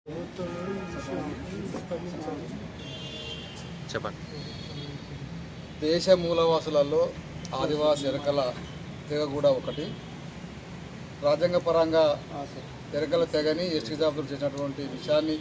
చెప్పండి దేశ మూలవాసులలో ఆదివాసి ఎరకల తెగ కూడా ఒకటి రాజ్యాంగపరంగా ఎరకల తెగని ఎస్టీ జాబులు చేసినటువంటి విషయాన్ని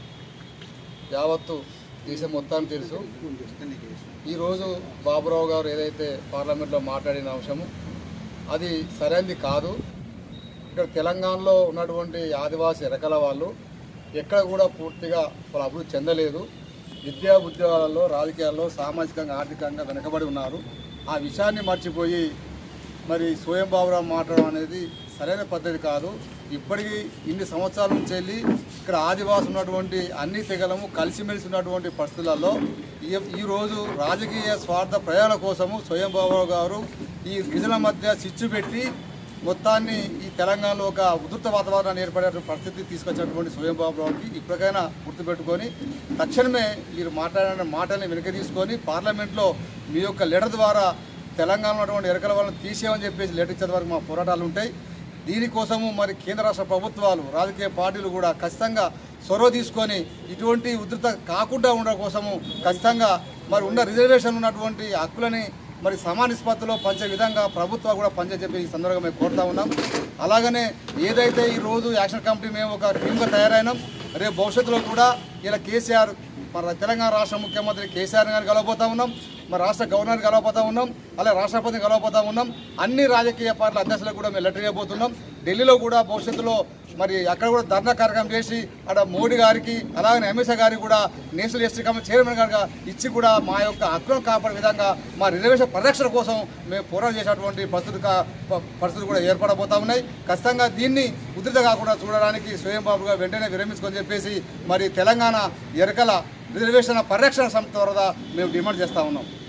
యావత్తు దేశం మొత్తానికి తెలుసు ఈరోజు బాబురావు గారు ఏదైతే పార్లమెంట్లో మాట్లాడిన అంశము అది సరైనది కాదు ఇక్కడ తెలంగాణలో ఉన్నటువంటి ఆదివాసీ ఎరకల వాళ్ళు ఎక్కడ కూడా పూర్తిగా వాళ్ళు అభివృద్ధి చెందలేదు విద్యా ఉద్యోగాలలో రాజకీయాల్లో సామాజికంగా ఆర్థికంగా వెనుకబడి ఉన్నారు ఆ విషయాన్ని మర్చిపోయి మరి స్వయం బాబురావు మాట్లాడడం అనేది సరైన పద్ధతి కాదు ఇప్పటికీ ఇన్ని సంవత్సరాల నుంచి వెళ్ళి ఇక్కడ ఆదివాసి ఉన్నటువంటి అన్ని తెగలము కలిసిమెలిసి ఉన్నటువంటి పరిస్థితులలో ఈ ఈరోజు రాజకీయ స్వార్థ ప్రయాణ కోసము స్వయం బాబురావు గారు ఈ గిరిజనుల మధ్య చిచ్చు పెట్టి మొత్తాన్ని ఈ తెలంగాణలో ఒక ఉధృత వాతావరణాన్ని ఏర్పడే పరిస్థితి తీసుకొచ్చినటువంటి స్వయం బాబురావుకి ఇప్పటికైనా గుర్తుపెట్టుకొని తక్షణమే మీరు మాట్లాడిన మాటల్ని వెనక తీసుకొని పార్లమెంట్లో మీ యొక్క లెటర్ ద్వారా తెలంగాణలో ఉన్నటువంటి ఎరకల వాళ్ళని తీసేయమని చెప్పేసి లెటర్ ఇచ్చే వరకు మా పోరాటాలు ఉంటాయి దీనికోసము మరి కేంద్ర రాష్ట్ర ప్రభుత్వాలు రాజకీయ పార్టీలు కూడా ఖచ్చితంగా చొరవ తీసుకొని ఇటువంటి ఉధృత కాకుండా ఉండడం కోసము ఖచ్చితంగా మరి ఉన్న రిజర్వేషన్ ఉన్నటువంటి హక్కులని మరి సమాన నిష్పత్తిలో పంచే విధంగా ప్రభుత్వాలు కూడా పనిచే చెప్పి ఈ సందర్భంగా మేము కోరుతా ఉన్నాం అలాగనే ఏదైతే ఈ రోజు యాక్షన్ కమిటీ మేము ఒక టీమ్గా తయారైనాం రేపు భవిష్యత్తులో కూడా ఇలా కేసీఆర్ మన తెలంగాణ రాష్ట్ర ముఖ్యమంత్రి కేసీఆర్ గారిని కలవబోతా ఉన్నాం మరి రాష్ట్ర గవర్నర్ కలవబోతా ఉన్నాం అలాగే రాష్ట్రపతిని కలవబోతా ఉన్నాం అన్ని రాజకీయ పార్టీల అధ్యక్షులకు కూడా మేము లెటర్ ఇవ్వబోతున్నాం ఢిల్లీలో కూడా భవిష్యత్తులో మరి అక్కడ కూడా ధర్నా కార్యక్రమం చేసి అక్కడ మోడీ గారికి అలాగే అమిత్ షా గారికి కూడా నేషనల్ ఎస్టీ కమిటీ చైర్మన్ గారుగా ఇచ్చి కూడా మా యొక్క హక్కులను కాపాడే విధంగా మా రిజర్వేషన్ పరిరక్షణ కోసం మేము పోరాటం చేసేటువంటి పరిస్థితి కా- ప- పరిస్థితులు కూడా ఏర్పడబోతా ఉన్నాయి ఖచ్చితంగా దీన్ని ఉధృత కాకుండా చూడడానికి స్వయం బాబుగా వెంటనే విరమించుకొని చెప్పేసి మరి తెలంగాణ ఎరకల రిజర్వేషన్ పరిరక్షణ సంస్థ ద్వారా మేము డిమాండ్ చేస్తా ఉన్నాం